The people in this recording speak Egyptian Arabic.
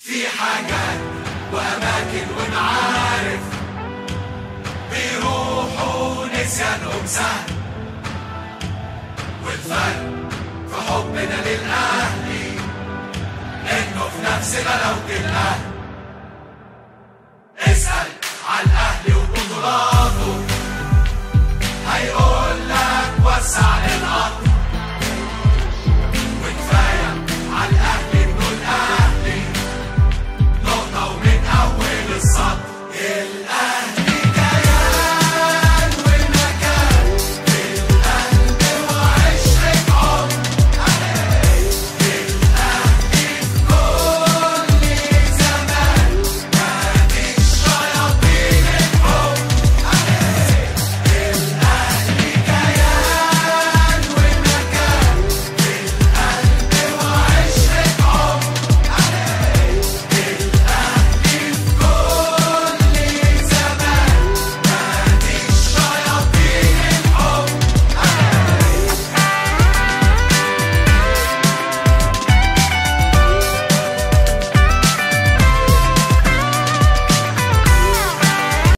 في حاجات وأماكن ومعارف بيروحوا نسيانهم سهل والفرق في حبنا للأهلي إنه في نفس غلاوة الأهل